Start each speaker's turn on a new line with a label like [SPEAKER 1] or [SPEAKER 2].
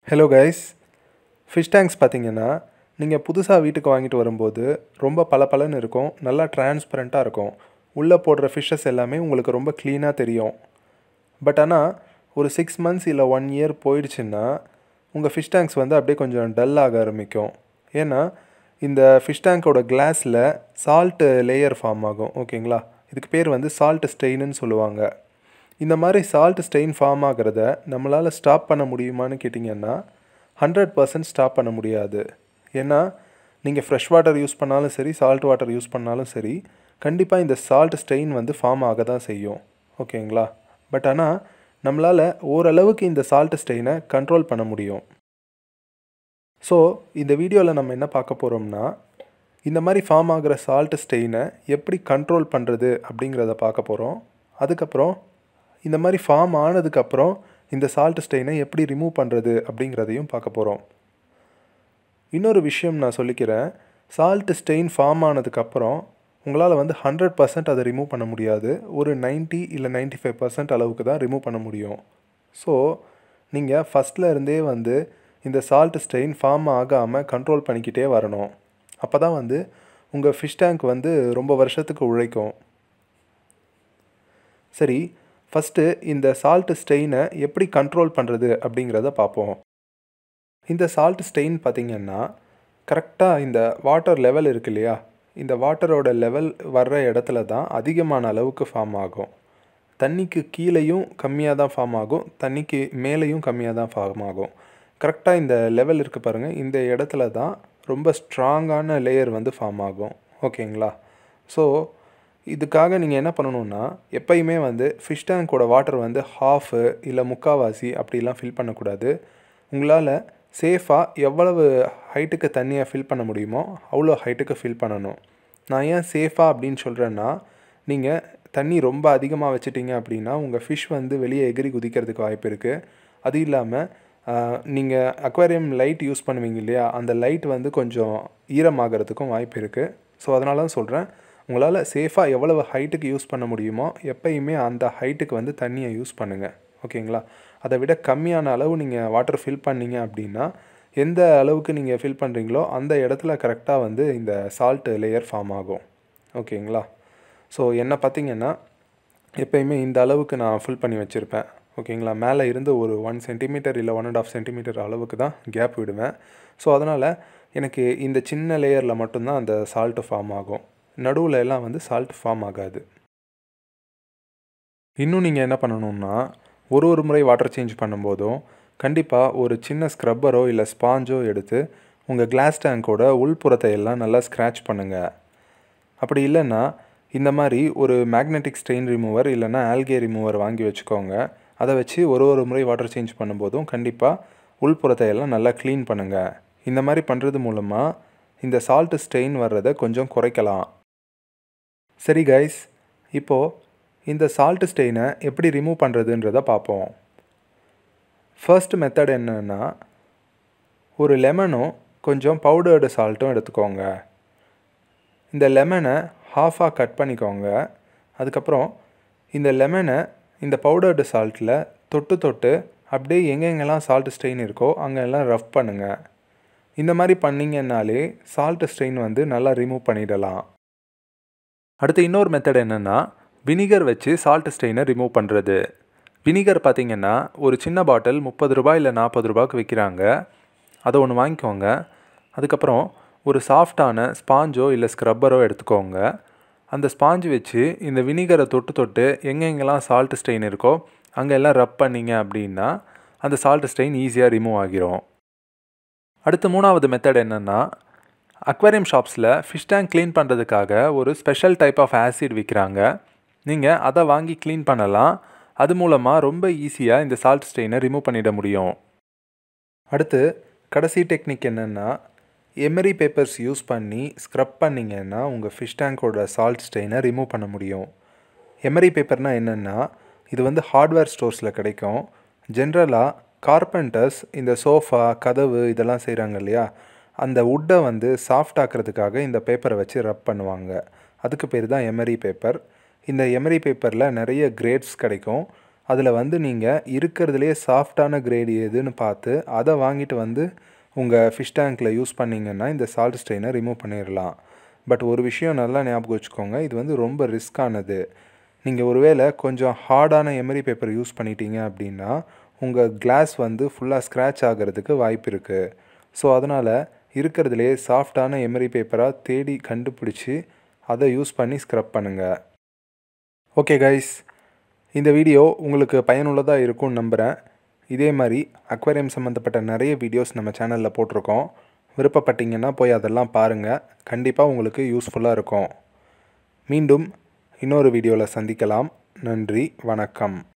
[SPEAKER 1] hello guys fish tanks பார்த்தீங்கன்னா நீங்கள் புதுசாக வீட்டுக்கு வாங்கிட்டு வரும்போது ரொம்ப பளபளன்னு இருக்கும் நல்லா டிரான்ஸ்பரண்ட்டாக இருக்கும் உள்ளே போடுற ஃபிஷ்ஷஸ் எல்லாமே உங்களுக்கு ரொம்ப க்ளீனாக தெரியும் பட் ஆனால் ஒரு சிக்ஸ் மந்த்ஸ் இல்லை ஒன் இயர் போயிடுச்சுன்னா உங்கள் ஃபிஷ் டேங்க்ஸ் வந்து அப்படியே கொஞ்சம் டல் ஆக ஆரம்பிக்கும் ஏன்னா இந்த ஃபிஷ் டேங்க்கோட கிளாஸில் சால்ட்டு லேயர் ஃபார்ம் ஆகும் ஓகேங்களா இதுக்கு பேர் வந்து சால்ட் ஸ்டெயின்னு சொல்லுவாங்க இந்த மாதிரி சால்ட் ஸ்டெயின் ஃபார்ம் ஆகிறத நம்மளால் ஸ்டாப் பண்ண முடியுமான்னு கேட்டிங்கன்னா ஹண்ட்ரட் பர்சன்ட் ஸ்டாப் பண்ண முடியாது ஏன்னா நீங்கள் ஃப்ரெஷ் வாட்டர் யூஸ் பண்ணாலும் சரி சால்ட் வாட்டர் யூஸ் பண்ணாலும் சரி கண்டிப்பாக இந்த சால்ட் ஸ்டெயின் வந்து ஃபார்ம் ஆக தான் செய்யும் ஓகேங்களா பட் ஆனால் நம்மளால் ஓரளவுக்கு இந்த சால்ட் ஸ்டெயினை கண்ட்ரோல் பண்ண முடியும் ஸோ இந்த வீடியோவில் நம்ம என்ன பார்க்க போகிறோம்னா இந்த மாதிரி ஃபார்ம் ஆகிற சால்ட் ஸ்டெயினை எப்படி கண்ட்ரோல் பண்ணுறது அப்படிங்கிறத பார்க்க போகிறோம் அதுக்கப்புறம் இந்த மாதிரி ஃபார்ம் ஆனதுக்கப்புறம் இந்த சால்ட் ஸ்டெயினை எப்படி ரிமூவ் பண்ணுறது அப்படிங்கிறதையும் பார்க்க போகிறோம் இன்னொரு விஷயம் நான் சொல்லிக்கிறேன் சால்ட் ஸ்டெயின் ஃபார்ம் ஆனதுக்கப்புறம் உங்களால் வந்து ஹண்ட்ரட் பர்சன்ட் அதை ரிமூவ் பண்ண முடியாது ஒரு 90 இல்லை 95% ஃபைவ் பர்சன்ட் அளவுக்கு தான் ரிமூவ் பண்ண முடியும் ஸோ நீங்கள் ஃபஸ்ட்டில் இருந்தே வந்து இந்த சால்ட் ஸ்டெயின் ஃபார்ம் ஆகாமல் கண்ட்ரோல் பண்ணிக்கிட்டே வரணும் அப்போ தான் வந்து உங்கள் ஃபிஷ் டேங்க் வந்து ரொம்ப வருஷத்துக்கு உழைக்கும் சரி ஃபஸ்ட்டு இந்த சால்ட் ஸ்டெயினை எப்படி கண்ட்ரோல் பண்ணுறது அப்படிங்கிறத பார்ப்போம் இந்த சால்ட் ஸ்டெயின் பார்த்திங்கன்னா கரெக்டாக இந்த வாட்டர் லெவல் இருக்கு இல்லையா இந்த வாட்டரோட லெவல் வர்ற இடத்துல தான் அதிகமான அளவுக்கு ஃபார்ம் ஆகும் தண்ணிக்கு கீழேயும் கம்மியாக தான் ஃபார்ம் ஆகும் தண்ணிக்கு மேலேயும் கம்மியாக தான் ஃபார்ம் ஆகும் கரெக்டாக இந்த லெவல் இருக்குது பாருங்கள் இந்த இடத்துல தான் ரொம்ப ஸ்ட்ராங்கான லேயர் வந்து ஃபார்ம் ஆகும் ஓகேங்களா ஸோ இதுக்காக நீங்கள் என்ன பண்ணணுன்னா எப்பயுமே வந்து ஃபிஷ் டேங்கோட வாட்டர் வந்து ஹாஃபு இல்லை முக்காவாசி அப்படிலாம் ஃபில் பண்ணக்கூடாது உங்களால் சேஃபாக எவ்வளவு ஹைட்டுக்கு தண்ணியை ஃபில் பண்ண முடியுமோ அவ்வளோ ஹைட்டுக்கு ஃபில் பண்ணணும் நான் ஏன் சேஃபாக அப்படின்னு சொல்கிறேன்னா நீங்கள் தண்ணி ரொம்ப அதிகமாக வச்சிட்டிங்க அப்படின்னா உங்கள் ஃபிஷ் வந்து வெளியே எகிரி குதிக்கிறதுக்கு வாய்ப்பு இருக்குது அது இல்லாமல் நீங்கள் அக்வாரியம் லைட் யூஸ் பண்ணுவீங்க இல்லையா அந்த லைட் வந்து கொஞ்சம் ஈரமாகறதுக்கும் வாய்ப்பு இருக்குது ஸோ அதனால தான் சொல்கிறேன் உங்களால் சேஃபாக எவ்வளவு ஹைட்டுக்கு யூஸ் பண்ண முடியுமோ எப்பயுமே அந்த ஹைட்டுக்கு வந்து தண்ணியை யூஸ் பண்ணுங்கள் ஓகேங்களா அதை விட கம்மியான அளவு நீங்கள் வாட்டர் ஃபில் பண்ணீங்க அப்படின்னா எந்த அளவுக்கு நீங்கள் ஃபில் பண்ணுறீங்களோ அந்த இடத்துல கரெக்டாக வந்து இந்த சால்ட் லேயர் ஃபார்ம் ஆகும் ஓகேங்களா ஸோ என்ன பார்த்தீங்கன்னா எப்பயுமே இந்த அளவுக்கு நான் ஃபில் பண்ணி வச்சுருப்பேன் ஓகேங்களா மேலே இருந்து ஒரு ஒன் சென்டிமீட்டர் இல்லை ஒன் அண்ட் ஆஃப் சென்டிமீட்டர் அளவுக்கு தான் கேப் விடுவேன் ஸோ அதனால் எனக்கு இந்த சின்ன லேயரில் மட்டும்தான் அந்த சால்ட்டு ஃபார்ம் ஆகும் நடுவில் எல்லாம் வந்து சால்ட் ஃபார்ம் ஆகாது இன்னும் நீங்கள் என்ன பண்ணணும்னா ஒரு ஒரு முறை வாட்டர் சேஞ்ச் பண்ணும்போதும் கண்டிப்பாக ஒரு சின்ன ஸ்க்ரப்பரோ இல்லை ஸ்பாஞ்சோ எடுத்து உங்கள் கிளாஸ் டேங்கோட உள்புறத்தை எல்லாம் நல்லா ஸ்க்ராட்ச் பண்ணுங்கள் அப்படி இல்லைன்னா இந்த மாதிரி ஒரு மேக்னெட்டிக் ஸ்டெயின் ரிமூவர் இல்லைன்னா ஆல்கே ரிமூவர் வாங்கி வச்சுக்கோங்க அதை வச்சு ஒரு ஒரு முறை வாட்டர் சேஞ்ச் பண்ணும்போதும் கண்டிப்பாக உள்புறத்தை எல்லாம் நல்லா க்ளீன் பண்ணுங்கள் இந்த மாதிரி பண்ணுறது மூலமாக இந்த சால்ட் ஸ்டெயின் வர்றதை கொஞ்சம் குறைக்கலாம் சரி கைஸ் இப்போது இந்த சால்ட் ஸ்டெயினை எப்படி ரிமூவ் பண்ணுறதுன்றதை பார்ப்போம் ஃபர்ஸ்ட் மெத்தட் என்னென்னா ஒரு லெமனும் கொஞ்சம் பவுடர்டு சால்ட்டும் எடுத்துக்கோங்க இந்த லெமனை ஹாஃபாக கட் பண்ணிக்கோங்க அதுக்கப்புறம் இந்த லெமனை இந்த பவுடர்டு சால்ட்டில் தொட்டு தொட்டு அப்படியே எங்கெங்கெல்லாம் சால்ட் ஸ்டெயின் இருக்கோ அங்கெல்லாம் ரஃப் பண்ணுங்கள் இந்த மாதிரி பண்ணிங்கன்னாலே சால்ட் ஸ்டெயின் வந்து நல்லா ரிமூவ் பண்ணிடலாம் அடுத்து இன்னொரு மெத்தட் என்னென்னா வினிகர் வச்சு சால்ட் ஸ்டெயினை ரிமூவ் பண்ணுறது வினிகர் பார்த்திங்கன்னா ஒரு சின்ன பாட்டில் முப்பது ரூபாய் இல்லை நாற்பது ரூபாய்க்கு விற்கிறாங்க அதை ஒன்று வாங்கிக்கோங்க அதுக்கப்புறம் ஒரு சாஃப்டான ஸ்பாஞ்சோ இல்லை ஸ்க்ரப்பரோ எடுத்துக்கோங்க அந்த ஸ்பாஞ்சு வச்சு இந்த வினிகரை தொட்டு தொட்டு எங்கெங்கெல்லாம் சால்ட் ஸ்டெயின் இருக்கோ அங்கே எல்லாம் ரப் பண்ணிங்க அப்படின்னா அந்த சால்ட் ஸ்டெயின் ஈஸியாக ரிமூவ் ஆகிரும் அடுத்து மூணாவது மெத்தட் என்னென்னா அக்வாரியம் ஷாப்ஸில் ஃபிஷ் டேங்க் க்ளீன் பண்ணுறதுக்காக ஒரு ஸ்பெஷல் டைப் ஆஃப் ஆசிட் விற்கிறாங்க நீங்கள் அதை வாங்கி க்ளீன் பண்ணலாம் அது மூலமாக ரொம்ப ஈஸியாக இந்த சால்ட் ஸ்டெயினை ரிமூவ் பண்ணிட முடியும் அடுத்து கடைசி டெக்னிக் என்னென்னா எமரி பேப்பர்ஸ் யூஸ் பண்ணி ஸ்க்ரப் பண்ணிங்கன்னா உங்கள் ஃபிஷ் டேங்கோட சால்ட் ஸ்டெயினை ரிமூவ் பண்ண முடியும் எமரி பேப்பர்னால் என்னென்னா இது வந்து ஹார்ட்வேர் ஸ்டோர்ஸில் கிடைக்கும் ஜென்ரலாக கார்பெண்டர்ஸ் இந்த சோஃபா கதவு இதெல்லாம் செய்கிறாங்க இல்லையா அந்த உட்டை வந்து சாஃப்ட் ஆக்கிறதுக்காக இந்த பேப்பரை வச்சு ரப் பண்ணுவாங்க அதுக்கு பேர் தான் எமரி பேப்பர் இந்த எமரி பேப்பரில் நிறைய கிரேட்ஸ் கிடைக்கும் அதில் வந்து நீங்கள் இருக்கிறதுலே சாஃப்டான கிரேடு எதுன்னு பார்த்து அதை வாங்கிட்டு வந்து உங்கள் ஃபிஷ் டேங்க்கில் யூஸ் பண்ணிங்கன்னா இந்த சால்ட் ஸ்ட்ரெயினை ரிமூவ் பண்ணிடலாம் பட் ஒரு விஷயம் நல்லா ஞாபகம் வச்சுக்கோங்க இது வந்து ரொம்ப ரிஸ்க்கானது நீங்கள் ஒருவேளை கொஞ்சம் ஹார்டான எமரி பேப்பர் யூஸ் பண்ணிட்டீங்க அப்படின்னா உங்கள் கிளாஸ் வந்து ஃபுல்லாக ஸ்க்ராட்ச் ஆகிறதுக்கு வாய்ப்பு இருக்குது ஸோ அதனால் இருக்கிறதுலே சாஃப்டான எமரி பேப்பராக தேடி கண்டுபிடிச்சி அதை யூஸ் பண்ணி ஸ்க்ரப் பண்ணுங்கள் ஓகே கைஸ் இந்த வீடியோ உங்களுக்கு பயனுள்ளதாக இருக்கும்னு நம்புகிறேன் இதே மாதிரி அக்வேரியம் சம்மந்தப்பட்ட நிறைய வீடியோஸ் நம்ம சேனலில் போட்டிருக்கோம் விருப்பப்பட்டீங்கன்னா போய் அதெல்லாம் பாருங்கள் கண்டிப்பாக உங்களுக்கு யூஸ்ஃபுல்லாக இருக்கும் மீண்டும் இன்னொரு வீடியோவில் சந்திக்கலாம் நன்றி வணக்கம்